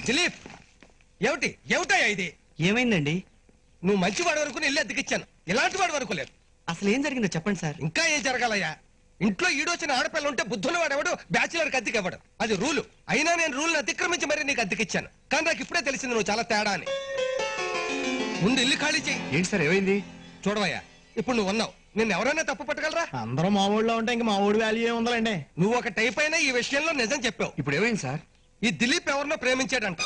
దిలీప్ ఏమిటి ఏమిటయ్యా ఇది ఏమైందండి నువ్వు మంచి వాడి వరకు ఇల్లు అద్దెకిచ్చాను ఇలాంటి వాడి వరకు లేదు అసలు ఏం జరిగిందో చెప్పండి సార్ ఇంకా ఏం జరగాలయ్యా ఇంట్లో ఈడొచ్చిన ఆడపిల్ల ఉంటే బుద్ధున్న వాడెవడు బ్యాచులర్ కి అద్దెకి ఇవ్వడు అది రూలు అయినా నేను రూల్ అతిక్రమించి మరి నీకు అద్దెకిచ్చాను కానీ నాకు ఇప్పుడే తెలిసింది నువ్వు చాలా తేడా అని ముందు ఇల్లు ఖాళీ చెయ్యి ఏంటి సార్ ఏమైంది చూడవయ్యా ఇప్పుడు నువ్వు ఉన్నావు నిన్ను ఎవరైనా తప్పు పట్టగలరా అందరూ మా ఊళ్ళో ఉంటే ఇంక మా ఊడి వాల్యూ ఏ ఉందండి నువ్వు ఒక టైప్ అయినా ఈ విషయంలో నిజం చెప్పావు ఇప్పుడు ఏమైంది సార్ ఈ దిలీప్ ఎవరినో ప్రేమించాడంట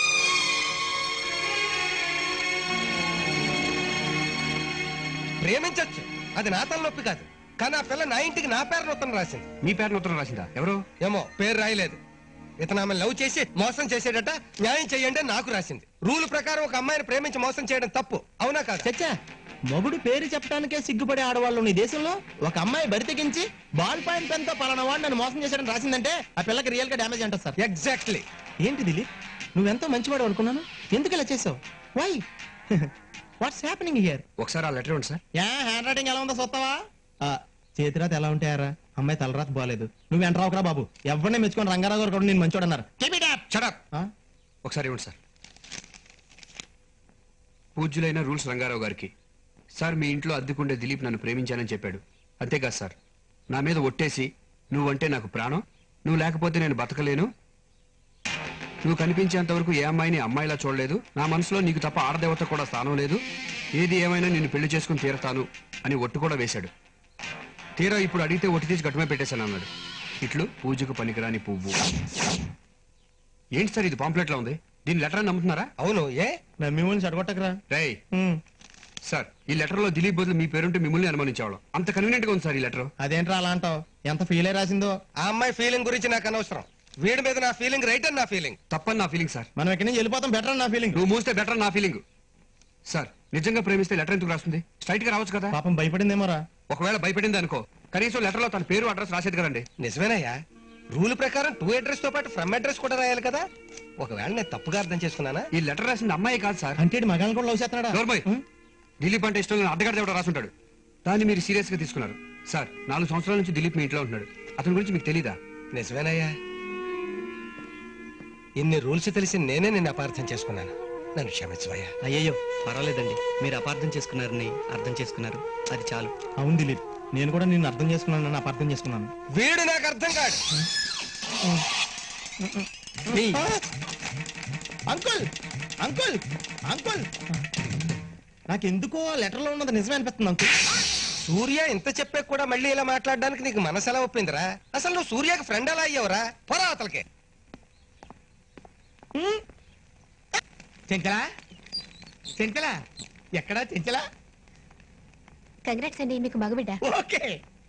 ప్రేమించొచ్చు అది నా తలనొప్పి కాదు కానీ ఆ పిల్ల నా ఇంటికి నా పేరు ఉత్తరం రాసింది మీ పేరున ఉత్తరం రాసిందా ఎవరు ఏమో పేరు రాయలేదు ఇతను ఆమె లవ్ చేసి మోసం చేసేటట న్యాయం చేయండి అని నాకు రాసింది రూల్ ప్రకారం ఒక అమ్మాయిని ప్రేమించి మోసం చేయడం తప్పు అవునా కాదు చచ్చా మొగుడు పేరు చెప్పడానికే సిగ్గుపడే ఆడవాళ్ళు ఉన్న ఈ దేశంలో ఒక అమ్మాయి బరి తెగించి బాల్ పాయింట్ పెన్ తో పలానా వాడు నన్ను మోసం చేశాడని రాసిందంటే ఆ పిల్లకి రియల్ గా డ్యామేజ్ అంటారు సార్ ఎగ్జాక్ట్లీ ఏంటి దిలీప్ నువ్వెంతో మంచివాడు అనుకున్నాను ఎందుకు ఇలా చేసావు వై వాట్స్ హ్యాపెనింగ్ హియర్ ఒకసారి ఆ లెటర్ ఇవ్వండి సార్ యా హ్యాండ్ రైటింగ్ ఎలా ఉందో చూస్తావా ఆ, చేతిరాత ఎలా ఉంటాయారా అమ్మాయి తలరాత బాగాలేదు నువ్వు ఎంట్రావుకరా బాబు ఎవరిని మెచ్చుకొని రంగారావు గారు కూడా నేను మంచోడు అన్నారు Keep it up. చడప్ ఆ? ఒకసారి ఇవ్వండి సార్ పూజ్యులైన రూల్స్ రంగారావు గారికి సార్ మీ ఇంట్లో అద్దెకుండే దిలీప్ నన్ను ప్రేమించానని చెప్పాడు అంతేకాదు సార్ నా మీద ఒట్టేసి నువ్వంటే నాకు ప్రాణం నువ్వు లేకపోతే నేను బతకలేను నువ్వు కనిపించేంత వరకు ఏ అమ్మాయిని అమ్మాయిలా చూడలేదు నా మనసులో నీకు తప్ప ఆడదేవత కూడా స్థానం లేదు ఏది ఏమైనా నిన్ను పెళ్లి చేసుకుని తీరతాను అని ఒట్టు కూడా వేశాడు తీరా ఇప్పుడు అడిగితే ఒట్టి తీసి గట్టుమే పెట్టేశాను అన్నాడు ఇట్లు పూజకు పనికిరాని పువ్వు ఏంటి సార్ ఇది పాంప్లెట్ లో ఉంది దీని లెటర్ అని నమ్ముతున్నారా అవును ఏ నమ్మి వాళ్ళని చెడగొట్టకరా రేయ్ ఉమ్. సార్ ఈ లెటర్ లో దిలీప్ బదులు మీ పేరుంటే మిమ్మల్ని అనుమానించేవాళ్ళం అంత కన్వీనియంట్ గా ఉంది సార్ ఈ లెటర్ అదేంట్రా అలా అంటావు ఎంత ఫీల్ అయి రాసిందో ఆ అమ్మాయి ఫీలింగ్ గురించి నాకు అనవసరం వీడి మీద నా ఫీలింగ్ రైట్ అని నా ఫీలింగ్ తప్పని నా ఫీలింగ్ సార్ మనం ఇక్కడి నుంచి వెళ్ళిపోతాం బెటర్ నా ఫీలింగ్ నువ్వు మూస్తే బెటర్ నా ఫీలింగ్ సార్ నిజంగా ప్రేమిస్తే లెటర్ ఎందుకు రాస్తుంది స్ట్రైట్ గా రావచ్చు కదా పాపం భయపడిందేమోరా ఒకవేళ భయపడింది అనుకో కనీసం లెటర్ లో తన పేరు అడ్రస్ రాసేది కదండి నిజమేనయ్యా రూల్ ప్రకారం టూ అడ్రస్ తో పాటు ఫ్రమ్ అడ్రస్ కూడా రాయాలి కదా ఒకవేళ నేను తప్పుగా అర్థం చేసుకున్నానా ఈ లెటర్ రాసింది అమ్మాయి కాదు సార్ అంటే ఈడు మగాళ్ళని కూడా లవ్ చేస్తున్నాడా నోర్మోయ్ దిలీప్ అంటే ఇష్టం లేని అడ్డగాడు ఎవడో రాసుంటాడు దాన్ని మీరు సీరియస్ గా తీసుకున్నారు సార్ నాలుగు సంవత్సరాల నుంచి దిలీప్ మీ ఇంట్లో ఉంటున్నాడు అతని గురించి మీకు తెలీదా నిజమేనయ్యా ఇన్ని రూల్స్ తెలిసి నేనే నిన్ను అపార్థం చేసుకున్నాను నన్ను క్షమించవయ్యా అయ్యయ్యో పర్వాలేదండి మీరు అపార్థం చేసుకున్నారని అర్థం చేసుకున్నారు అది చాలు అవును దిలీప్ నేను కూడా నిన్ను అర్థం చేసుకున్నాను నన్ను అపార్థం చేసుకున్నాను వీడు నాకు అర్థం కాడు అంకుల్ అంకుల్ అంకుల్ నాకెందుకో లెటర్ లో ఉన్నది నిజమే అనిపిస్తుంది అంకుల్ సూర్య ఇంత చెప్పే కూడా మళ్ళీ ఇలా మాట్లాడడానికి నీకు మనసు ఎలా ఒప్పిందిరా అసలు నువ్వు సూర్యకి ఫ్రెండ్ ఎలా అయ్యావురా పోరా అతలకి చెంచలా చెంచలా ఎక్కడా చెంచలా కంగ్రాట్స్ అండి మీకు మగబిడ్డ ఓకే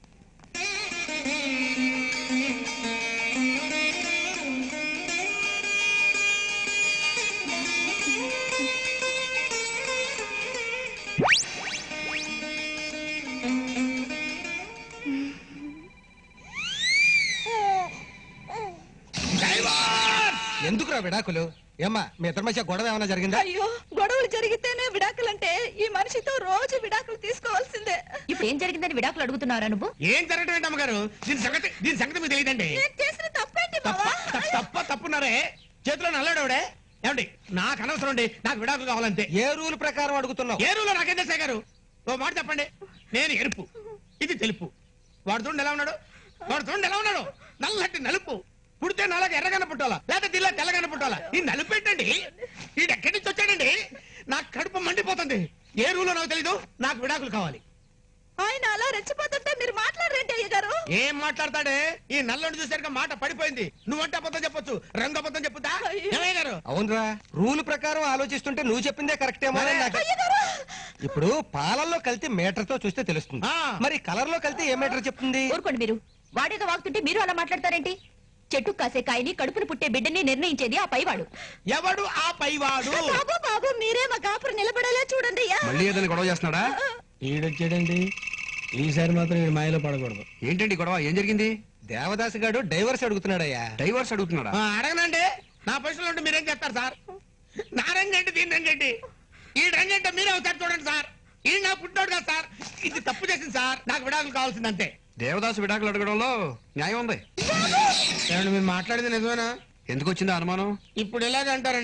ఎందుకురా విడాకులు ఏమ్మా మీ ఇద్దరి మధ్య గొడవ ఏమైనా జరిగిందా అయ్యో గొడవలు జరిగితేనే విడాకులంటే ఈ మనిషితో రోజు విడాకులు తీసుకోవాల్సిందే ఇప్పుడు ఏం జరిగిందని విడాకులు అడుగుతున్నారా నువ్వు ఏం జరగటం ఏంటి అమ్మగారు దీని సంగతి దీని సంగతి మీకు తెలియదండి నేను చేసిన తప్పేంటి తప్ప బావా తప్ప- తప్ప తప్పున్నారే చేతిలో నల్లడవుడే ఏమండి నాకు అనవసరం అండి నాకు విడాకులు కావాలంతే ఏ రూల్ ప్రకారం అడుగుతున్నావు ఏ రూలో నాకేం తెలుసా గారు ఓ మాట చెప్పండి నేను ఎరుపు ఇది తెలుపు వాడు చూడండి ఎలా ఉన్నాడు వాడు చూడండి ఎలా ఉన్నాడు నల్లటి నలుపు పుడితే నల్లగా ఎర్రగానే పుట్టాలా లేదా దిల్ల తెల్లగానే పుట్టాలా ఈ నలుపు ఏంటండి ఈ ఎక్కడి నుంచి వచ్చాడండి నాకు కడుపు మండిపోతుంది ఏ రూలో నాకు తెలీదు నాకు విడాకులు కావాలి ఆయన అలా రెచ్చిపోతుంటే మీరు మాట్లాడరేంటి అయ్య గారు ఏం మాట్లాడతాడే ఈ నల్లని చూసాక మాట పడిపోయింది నువ్వంటే అబద్ధం చెప్పొచ్చు రంగు అబద్ధం చెప్పుతా ఏమయ్య గారు అవునరా రూల్ ప్రకారం ఆలోచిస్తుంటే నువ్వు చెప్పిందే కరెక్ట్ ఏమో అని నాకు- ఇప్పుడు పాలల్లో కలితే మీటర్ తో చూస్తే తెలుస్తుంది ఆ. మరి కలర్ లో కలితే ఏ మీటర్ చెప్తుంది ఊరుకోండి మీరు వాడేదో వాగుతుంటే మీరు అలా మాట్లాడతారేంటి చెట్టు కాసే కాయని కడుపును పుట్టే బిడ్డని నిర్ణయించేది ఆ పైవాడు ఎవడు ఆ పైవాడు బాబు బాబు మీరే మా కాపురం నిలబడేలా చూడండి అయ్యా మళ్ళీ ఏదైనా గొడవ చేస్తున్నాడా ఈడొచ్చాడండి ఈసారి మాత్రం ఈడు మాయలో పడకూడదు ఏంటండి గొడవ ఏం జరిగింది దేవదాస్ గాడు డైవర్స్ అడుగుతున్నాడయ్యా డైవర్స్ అడుగుతున్నాడా ఆ, అడగనండి నా పొజిషన్లో ఉంటే మీరేం చేస్తారు సార్ నా రంగండి దీని రంగండి ఈ రంగంటే మీరే అవుతారు చూడండి సార్ ఈ నా పుట్టాడు కదా సార్ ఇది తప్పు చేసింది సార్ నాకు విడాకులు కావాల్సింది అంతే దేవదాసు విడాకులు అడగడంలో న్యాయం ఉంది ఏమండి మీరు మాట్లాడేది నిజమేనా ఎందుకు వచ్చిందా అనుమానం ఇప్పుడు ఇలాగ అంటారండి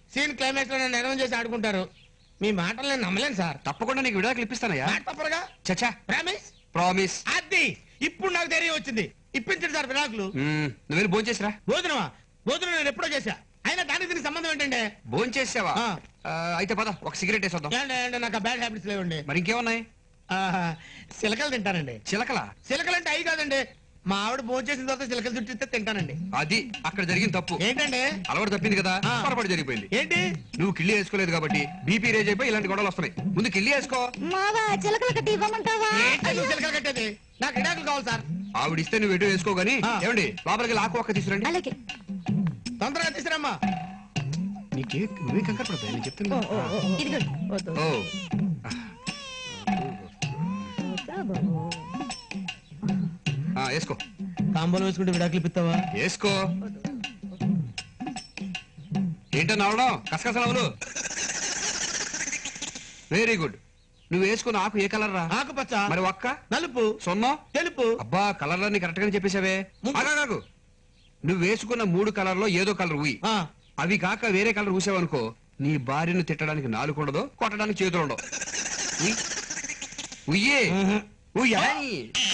సీన్ క్లైమాక్స్ లో నన్ను అనౌన్స్ చేసి ఆడుకుంటారు మీ మాటలు నేను నమ్మలేను సార్ తప్పకుండా నీకు విడాకులు ఇప్పిస్తానయ్యా మాట తప్పరుగా చచ్చా ప్రామిస్ ప్రామిస్ అది ఇప్పుడు నాకు ధైర్యం వచ్చింది ఇప్పించండి సార్ విడాకులు నువ్వు వెళ్ళి భోంచేసిరా భోజనమా భోజనం నేను ఎప్పుడో చేశా అయినా దానికి దీనికి సంబంధం ఏంటంటే భోంచేసావా ఆ. ఆ, అయితే పద ఒక సిగరెట్ వేసొద్దాం ఏంటంటే ఏంటంటే నాకు బ్యాడ్ హ్యాబిట్స్ లేవండి మరి ఇంకేమున్నాయి ఆహా, సిలకలు తింటానండి చిలకలా సిలకలు అంటే అవి కాదండి మా ఆవిడ భోజనం చేసిన తర్వాత సిలకలు చుట్టిస్తే తింటానండి అది అక్కడ జరిగిన తప్పు ఏంటండి అలవాటు తప్పింది కదా ఆ. పొరపాటు జరిగిపోయింది ఏంటి నువ్వు కిళ్ళి వేసుకోలేదు కాబట్టి బీపీ రేజ్ అయిపోయి ఇలాంటి గొడవలు వస్తున్నాయి ముందు కిళ్ళి వేసుకో మావా చిలకల కట్టి ఇవ్వమంటావా ఏంటి నువ్వు సిలకలు కట్టేది నాకు విడాకులు కావాలి సార్ ఆవిడిస్తే నువ్వు ఎటు వేసుకో గానీ ఆ. ఏమండి లోపలికి లాకు ఒక్క తీసుకురండి అలాగే తొందరగా తీసుకురమ్మా నీకే నువ్వే కంగారు పడతాయి నేను చెప్తున్నా ఇదిగో ఓ ఆ, వేసుకో కాంబోలు వేసుకుంటే విడాకులు ఇప్పిస్తావా వేసుకో ఏంటో నవ్వడం కసకసలవులు వెరీ గుడ్ నువ్వు వేసుకున్న ఆకు ఏ కలర్ రా ఆకుపచ్చ మరి ఒక్క నలుపు సొన్నం తెలుపు అబ్బా కలర్ ని కరెక్ట్ గానే చెప్పేశావే ఆగాగాగు. నువ్వు వేసుకున్న మూడు కలర్ లో ఏదో కలర్ ఊయి ఆ, అవి కాక వేరే కలర్ ఊసావనుకో నీ భార్యను తిట్టడానికి నాలుగు ఉండదు కొట్టడానికి చేతులు ఉండవు ఉయ్. ఉయ్యే ఉయ్యాయ్.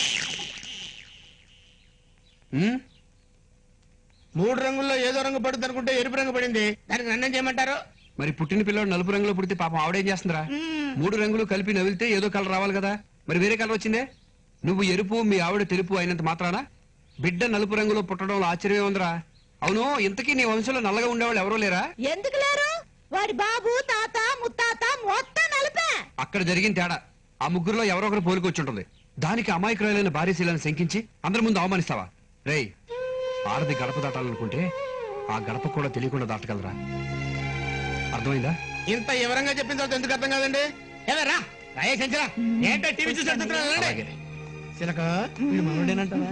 ఉమ్, మూడు రంగుల్లో ఏదో రంగు పడుతుంది అనుకుంటే ఎరుపు రంగు పడింది దానికి నన్నేం చేయమంటారు మరి పుట్టిన పిల్లడు నలుపు రంగులో పుడితే పాపం ఆవిడేం చేస్తుందిరా మూడు రంగులు కలిపి నవిలితే ఏదో కలర్ రావాలి కదా మరి వేరే కలర్ వచ్చిందే నువ్వు ఎరుపు మీ ఆవిడ తెలుపు అయినంత మాత్రాన బిడ్డ నలుపు రంగులో పుట్టడంలో ఆశ్చర్యం ఉందిరా అవును ఇంతకీ నీ వంశంలో నల్లగా ఉండేవాళ్ళు ఎవరూ లేరా ఎందుకు లేరు వాడి బాబు తాత ముత్తాత మొత్తం నలిపే అక్కడ జరిగిన తేడా ఆ ముగ్గురులో ఎవరో ఒకరు పోలికొచ్చి ఉంటుంది దానికి అమాయకురాలైన భార్యశీలను శంకించి అందరి ముందు అవమానిస్తావా రేయ్ ఆడది గడప దాటాలనుకుంటే ఆ గడప కూడా తెలియకుండా దాటగలరా అర్థమైందా ఇంత వివరంగా చెప్పిన తర్వాత ఎందుకు అర్థం కాదండి ఏమరా రాయే సంచరా ఏంటో టీవీ చూసి అలాగే చిలక వీడు మనోడేనంటావా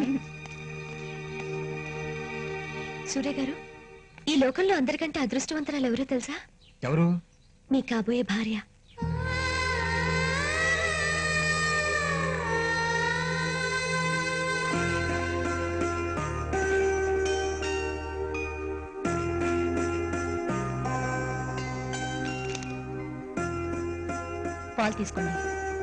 సూర్య గారు ఈ లోకంలో అందరికంటే అదృష్టవంతరాలు ఎవరో తెలుసా ఎవరు మీ కాబోయే భార్య పాలు తీసుకోండి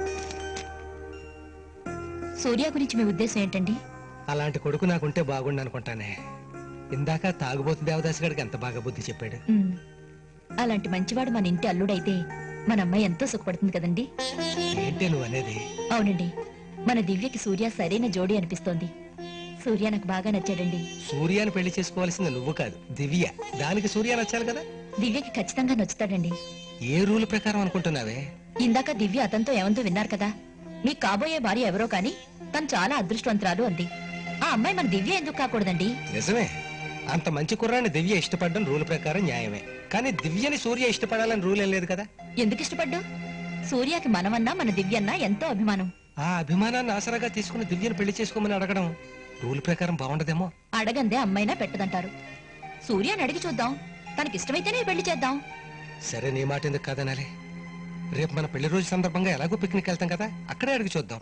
సూర్య గురించి మీ ఉద్దేశం ఏంటండి అలాంటి కొడుకు నాకుంటే బాగుండు అనుకుంటానే ఇందాక తాగుబోతు దేవదాస్ గడికి ఎంత బాగా బుద్ధి చెప్పాడు ఉమ్, అలాంటి మంచివాడు మన ఇంటి అల్లుడైతే మన అమ్మాయి ఎంతో సుఖపడుతుంది కదండి ఏంటి నువ్వు అనేది అవునండి మన దివ్యకి సూర్య సరైన జోడి అనిపిస్తోంది సూర్య నాకు బాగా నచ్చాడండి సూర్యాన్ని పెళ్లి చేసుకోవాల్సింది నువ్వు కాదు దివ్య దానికి సూర్య నచ్చాలి కదా దివ్యకి ఖచ్చితంగా నచ్చుతాడండి ఏ రూల్ ప్రకారం అనుకుంటున్నావే ఇందాక దివ్య అతనితో ఏమంతో విన్నారు కదా మీ కాబోయే భార్య ఎవరో కాని తను చాలా అదృష్టవంతురాలు అంది ఆ అమ్మాయి మన దివ్య ఎందుకు కాకూడదండి నిజమే అంత మంచి కుర్రాన్ని దివ్య ఇష్టపడడం రూల్ ప్రకారం న్యాయమే కానీ దివ్యని సూర్య ఇష్టపడాలని రూల్ ఏం లేదు కదా ఎందుకు ఇష్టపడ్డు సూర్యకి మనమన్నా మన దివ్యన్నా ఎంతో అభిమానం ఆ అభిమానాన్ని ఆసరాగా తీసుకుని దివ్యను పెళ్లి చేసుకోమని అడగడం రూల్ ప్రకారం బాగుండదేమో అడగందే అమ్మైనా పెట్టదంటారు సూర్యని అడిగి చూద్దాం తనకిష్టమైతేనే పెళ్లి చేద్దాం సరే నీ మాట ఎందుకు కాదనాలి రేపు మన పెళ్లి రోజు సందర్భంగా ఎలాగో పిక్నిక్ వెళ్తాం కదా అక్కడే అడిగి చూద్దాం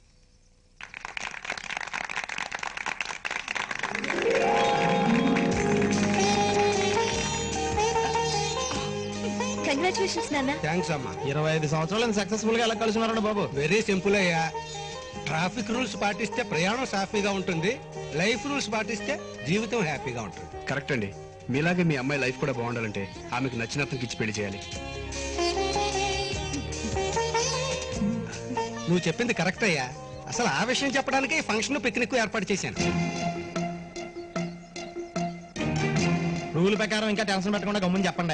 కంగ్రాచులేషన్స్ నాన్న థ్యాంక్స్ అమ్మా ఇరవై ఐదు సంవత్సరాలు సక్సెస్ఫుల్ గా ఎలా కలుసున్నారండి బాబు వెరీ సింపుల్ అయ్యా ట్రాఫిక్ రూల్స్ పాటిస్తే ప్రయాణం సాఫీగా ఉంటుంది లైఫ్ రూల్స్ పాటిస్తే జీవితం హ్యాపీగా ఉంటుంది కరెక్ట్ అండి మీలాగే మీ అమ్మాయి లైఫ్ కూడా బాగుండాలంటే ఆమెకు నచ్చిన అతనికి ఇచ్చి పెళ్లి చేయాలి నువ్వు చెప్పింది కరెక్ట్ అయ్యా అసలు ఆ విషయం చెప్పడానికి ఈ ఫంక్షన్ పిక్నిక్ ఏర్పాటు చేశాను రూల్ ప్రకారం ఇంకా టెన్షన్ పెట్టకుండా గమ్ముని చెప్పండి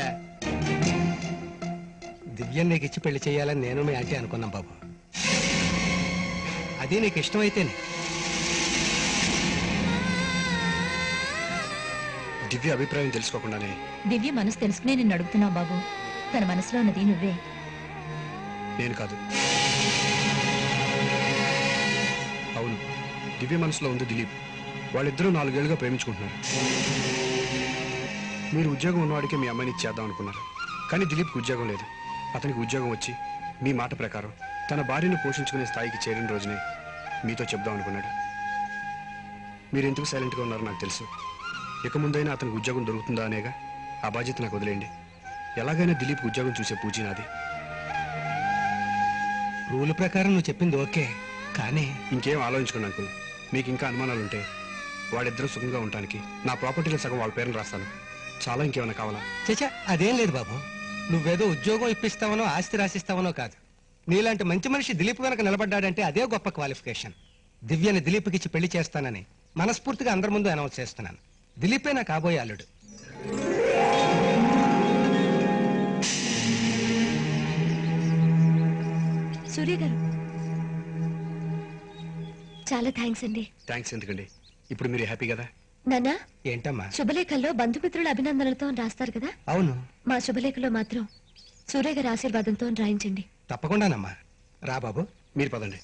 దివ్యం నీకు ఇచ్చి పెళ్లి చేయాలని నేను మీ ఆంటీ అనుకున్నాం బాబు అది నీకు ఇష్టమైతేనే దివ్య అభిప్రాయం తెలుసుకోకుండానే దివ్య మనసు తెలుసుకునే నిన్ను అడుగుతున్నావు బాబు తన మనసులో ఉన్నది నువ్వే నేను కాదు అవును దివ్య మనసులో ఉంది దిలీప్ వాళ్ళిద్దరూ నాలుగేళ్లుగా ప్రేమించుకుంటున్నారు మీరు ఉద్యోగం ఉన్నవాడికి మీ అమ్మాయిని ఇచ్చేద్దాం అనుకున్నారు కానీ దిలీప్కి ఉద్యోగం లేదు అతనికి ఉద్యోగం వచ్చి మీ మాట ప్రకారం తన భార్యను పోషించుకునే స్థాయికి చేరిన రోజునే మీతో చెప్దాం అనుకున్నాడు మీరు ఎందుకు సైలెంట్గా ఉన్నారో నాకు తెలుసు ఇక ముందైనా అతనికి ఉద్యోగం దొరుకుతుందా అనేగా ఆ బాధ్యత నాకు వదిలేయండి ఎలాగైనా దిలీప్ ఉద్యోగం చూసే పూచి నాది రూల్ ప్రకారం నువ్వు చెప్పింది ఓకే కానీ ఇంకేం ఆలోచించుకోండి అంకుల్ మీకు ఇంకా అనుమానాలుంటే వాడిద్దరూ సుఖంగా ఉండటానికి నా ప్రాపర్టీలో సగం వాళ్ళ పేరును రాస్తాను చాలా ఇంకేమైనా కావాలా చచ్చా అదేం లేదు బాబు నువ్వేదో ఉద్యోగం ఇప్పిస్తావనో ఆస్తి రాసిస్తావనో కాదు నీలాంటి మంచి మనిషి దిలీప్ వెనక నిలబడ్డాడంటే అదే గొప్ప క్వాలిఫికేషన్ దివ్యని దిలీప్కి ఇచ్చి పెళ్లి చేస్తానని మనస్ఫూర్తిగా అందరి ముందు అనౌన్స్ చేస్తున్నాను దిలీపే నా కాబోయే అల్లుడు సూర్య గారు చాలా థ్యాంక్స్ అండి థ్యాంక్స్ ఎందుకండి ఇప్పుడు మీరు హ్యాపీ కదా నాన్న ఏంటమ్మా శుభలేఖల్లో బంధుమిత్రుల అభినందనలతో రాస్తారు కదా అవును మా శుభలేఖలో మాత్రం సూర్య గారి ఆశీర్వాదంతో రాయించండి తప్పకుండానమ్మా రా బాబు మీరు పదండి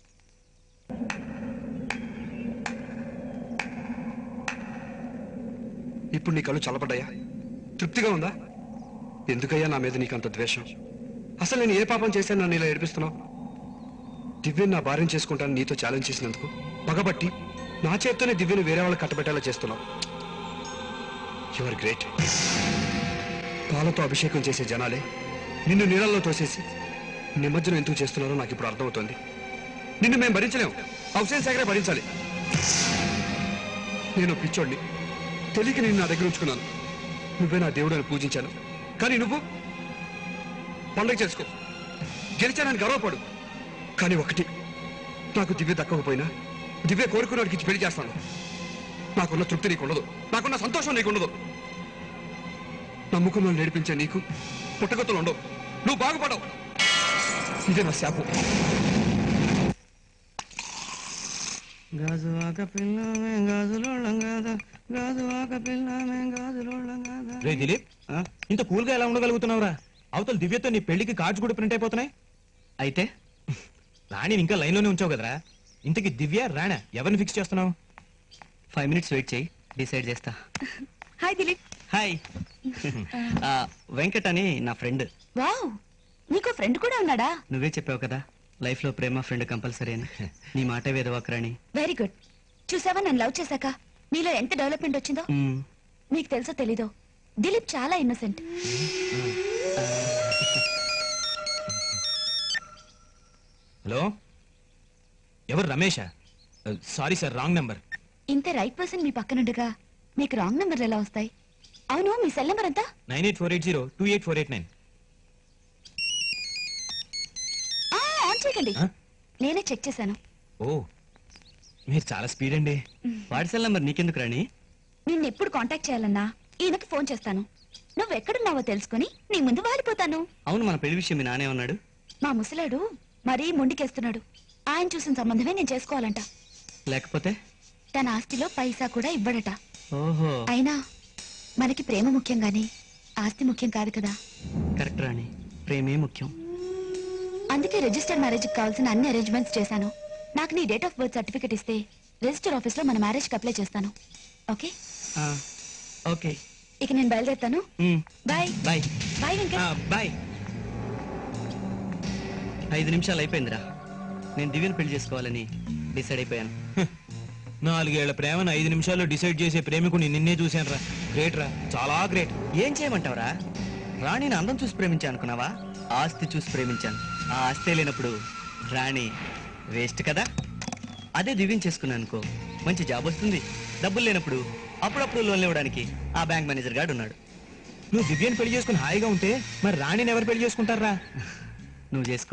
ఇప్పుడు నీ కళ్ళు చల్లబడ్డాయా తృప్తిగా ఉందా ఎందుకయ్యా నా మీద నీకు అంత ద్వేషం అసలు నేను ఏ పాపం చేశాను నన్ను ఇలా ఏడిపిస్తున్నావు దివ్యని నా భార్యం చేసుకుంటాను నీతో ఛాలెంజ్ చేసినందుకు పగబట్టి నా చేత్తోనే దివ్యని వేరే వాళ్ళకి కట్టబెట్టేలా చేస్తున్నావు యువర్ గ్రేట్ పాలతో అభిషేకం చేసే జనాలే నిన్ను నీళ్ళల్లో తోసేసి నిమజ్జనం ఎందుకు చేస్తున్నారో నాకు ఇప్పుడు అర్థమవుతోంది నిన్ను మేము భరించలేం అవసరం సగరే భరించాలి నేను పిచ్చోడిని తెలియక నేను నా దగ్గర ఉంచుకున్నాను నువ్వే నా దేవుడు అని పూజించాను కానీ నువ్వు పండుగ చేసుకో గెలిచానని గర్వపడు కానీ ఒకటి నాకు దివ్య దక్కకపోయినా దివ్య కోరుకున్నవాడికి ఇచ్చి పెళ్లి చేస్తాను నాకున్న తృప్తి నీకు ఉండదు నాకున్న సంతోషం నీకు ఉండదు నమ్ముకున్న నేర్పించే నీకు పుట్టగతులు ఉండవు నువ్వు బాగుపడవు ఇదే నా శాపం గాజువాక పిల్లమే గాజులోళ్ళం కాదా గాజువాక పిల్లమే గాజులోళ్ళం కాదా రే దిలీప్ ఇంత కూల్ గా ఎలా ఉండగలుగుతున్నావురా అవతల దివ్యతో నీ పెళ్లికి కార్డ్స్ కూడా ప్రింట్ అయిపోతున్నాయి అయితే రాణి ఇంకా లైన్ లోనే ఉంచావు కదరా ఇంతకి దివ్య రాణా ఎవరిని ఫిక్స్ చేస్తున్నావు ఫైవ్ మినిట్స్ వెయిట్ చేయి డిసైడ్ చేస్తా హాయ్ దిలీప్ హాయ్ ఆ, వెంకట్ అని నా ఫ్రెండ్ వావ్ నీకు ఫ్రెండ్ కూడా ఉన్నాడా నువ్వే చెప్పావు కదా లైఫ్ లో ప్రేమ ఫ్రెండ్ కంపల్సరీ అని నీ మాట వేదవాకరాణి వెరీ గుడ్ చూసావా నన్ను లవ్ చేశాక నీలో ఎంత డెవలప్మెంట్ వచ్చిందో మ్మ్. నీకు తెలుసో తెలీదో దిలీప్ చాలా ఇన్నోసెంట్ హలో ఎవరు రమేషా సారీ సార్ రాంగ్ నెంబర్ ఇంత రైట్ పర్సన్ మీ పక్కనుండగా మీకు రాంగ్ నెంబర్లు ఎలా వస్తాయి అవును మీ సెల్ నెంబర్ ఎంత nine eight four eight zero two eight four eight nine ఆ, ఆన్ చేయకండి ఆ? నేనే చెక్ చేశాను ఓ మీరు చాలా స్పీడ్ అండి వాడి సెల్ నంబర్ నీకెందుకు రాణి నిన్ను ఎప్పుడు కాంటాక్ట్ చేయాలన్నా ఈయనకి ఫోన్ చేస్తాను నువ్వు ఎక్కడున్నావో తెలుసుకుని నీ ముందు వాలిపోతాను అవును మన పెళ్లి విషయం మీ నానే ఉన్నాడు మా ముసలాడు మరీ మొండికేస్తున్నాడు ఆయన చూసిన సంబంధమే నేను చేసుకోవాలంట లేకపోతే తన ఆస్తిలో పైసా కూడా ఇవ్వడట ఓహో అయినా మనకి ప్రేమ ముఖ్యం గాని ఆస్తి ముఖ్యం కాదు కదా కరెక్ట్ రాణి ప్రేమే ముఖ్యం అందుకే రిజిస్టర్ మ్యారేజ్ కావాల్సిన అన్ని అరేంజ్మెంట్స్ చేశాను నాకు నీ డేట్ ఆఫ్ బర్త్ సర్టిఫికెట్ ఇస్తే రిజిస్టర్ ఆఫీస్ లో మన మ్యారేజ్ కి అప్లై చేస్తాను ఓకే ఆ, ఓకే ఇక నేను బయలుదేరుతాను మ్మ్. Bye bye bye Venkat bye ఐదు నిమిషాలు అయిపోయిందిరా నేను దివ్యను పెళ్లి చేసుకోవాలని డిసైడ్ అయిపోయాను నాలుగేళ్ల ప్రేమను ఐదు నిమిషాల్లో డిసైడ్ చేసే ప్రేమికుని నిన్నే చూశాను రా గ్రేట్ రా చాలా గ్రేట్ ఏం చేయమంటావురా రాణిని అందం చూసి ప్రేమించా అనుకున్నావా ఆస్తి చూసి ప్రేమించాను ఆ ఆస్తి లేనప్పుడు రాణి వేస్ట్ కదా అదే దివ్యం చేసుకున్నాను అనుకో మంచి జాబ్ వస్తుంది డబ్బులు లేనప్పుడు అప్పుడప్పుడు లోన్లు ఇవ్వడానికి ఆ బ్యాంక్ మేనేజర్ గాడు ఉన్నాడు నువ్వు దివ్యని పెళ్లి చేసుకుని హాయిగా ఉంటే మరి రాణిని ఎవరు పెళ్లి చేసుకుంటారా నువ్వు చేసుకో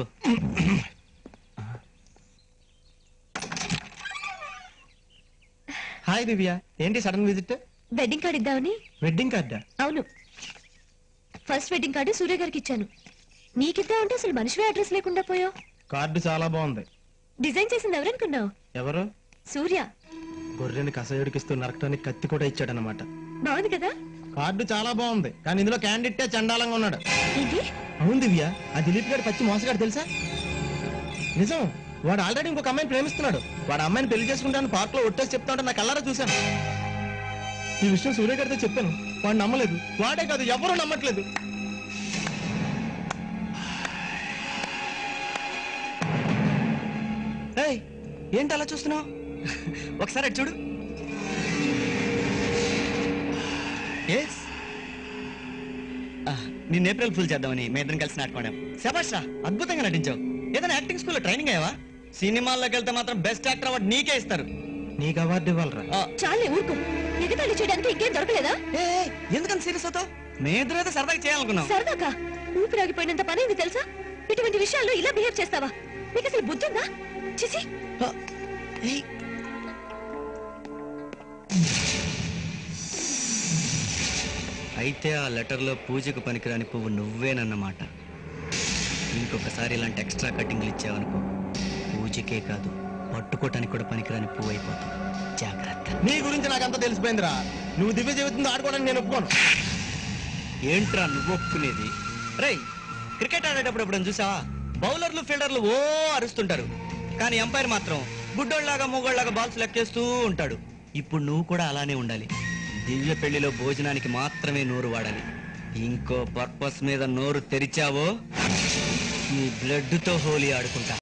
హాయ్ దివ్య ఏంటి సడన్ విజిట్ వెడ్డింగ్ కార్డ్ ఇద్దామని వెడ్డింగ్ కార్డా అవును ఫస్ట్ వెడ్డింగ్ కార్డు సూర్య గారికి ఇచ్చాను నీకిద్దామంటే అసలు మనిషివే అడ్రస్ లేకుండా పోయావు కార్డు చాలా బాగుంది డిజైన్ చేసింది ఎవరనుకున్నావు ఎవరు సూర్య గొర్రెని కసయుడికిస్తూ నరకటానికి కత్తి కూడా ఇచ్చాడనమాట బాగుంది కదా కార్డు చాలా బాగుంది కానీ ఇందులో క్యాండిడేటే చండాలంగా ఉన్నాడు ఏంటి అవును దివ్య ఆ దిలీప్ గారు పచ్చి మోసగాడు తెలుసా నిజం వాడు ఆల్రెడీ ఇంకొక అమ్మాయిని ప్రేమిస్తున్నాడు వాడు అమ్మాయిని పెళ్లి చేసుకుంటాను పార్క్ లో ఒట్టేసి చెప్తా ఉంటే నాకు అల్లారా చూశాను ఈ విషయం సూర్య గారితో చెప్పాను వాడు నమ్మలేదు వాడే కాదు ఎవరు నమ్మట్లేదు ఏయ్, ఏంటి అలా చూస్తున్నావు ఒకసారి అటు చూడు ఎస్ నిన్న ఏప్రిల్ ఫుల్ చేద్దామని మీ ఇద్దరం కలిసి నాటుకోవడం శబాష్ రా అద్భుతంగా నటించావు ఏదైనా యాక్టింగ్ స్కూల్లో ట్రైనింగ్ అయ్యావా సినిమాల్లోకి వెళ్తే మాత్రం బెస్ట్ యాక్టర్ అవార్డు నీకే ఇస్తారు నీకు అవార్డు ఇవ్వాలరా ఆ, చాలే ఊరుకో ఎగతాళి చేయడానికి ఇంకేం దొరకలేదా ఏ, ఏ, ఎందుకని సీరియస్ అవుతావు మీ ఇద్దరు ఏదో సరదాగా చేయాలనుకున్నాం సరదాకా ఊపిరాగిపోయినంత పనైంది తెలుసా ఇటువంటి విషయాల్లో ఇలా బిహేవ్ చేస్తావా నీకు అసలు బుద్ధి ఉందా చిసి ఆ, ఏయ్. అయితే ఆ లెటర్లో పూజకు పనికిరాని పువ్వు నువ్వేనన్నమాట ఇంకొకసారి ఇలాంటి ఎక్స్ట్రా కటింగ్లు ఇచ్చావనుకో పూజకే కాదు పట్టుకోవటానికి కూడా పనికిరాని పువ్వు అయిపోతావు జాగ్రత్త నీ గురించి నాకంతా తెలిసిపోయిందిరా నువ్వు దివ్య జీవితంతో ఆడుకోవడానికి నేను ఒప్పుకోను ఏంట్రా నువ్వు ఒప్పుకునేది రేయ్ క్రికెట్ ఆడేటప్పుడు ఎప్పుడైనా చూసావా బౌలర్లు ఫీల్డర్లు ఓ అరుస్తుంటారు కానీ ఎంపైర్ మాత్రం గుడ్డోళ్ళలాగా మూగోళ్ళలాగా బాల్స్ లెక్కేస్తూ ఉంటాడు ఇప్పుడు నువ్వు కూడా అలానే ఉండాలి దివ్య పెళ్లిలో భోజనానికి మాత్రమే నోరు వాడాలి ఇంకో పర్పస్ మీద నోరు తెరిచావో నీ బ్లడ్ తో హోలీ ఆడుకుంటా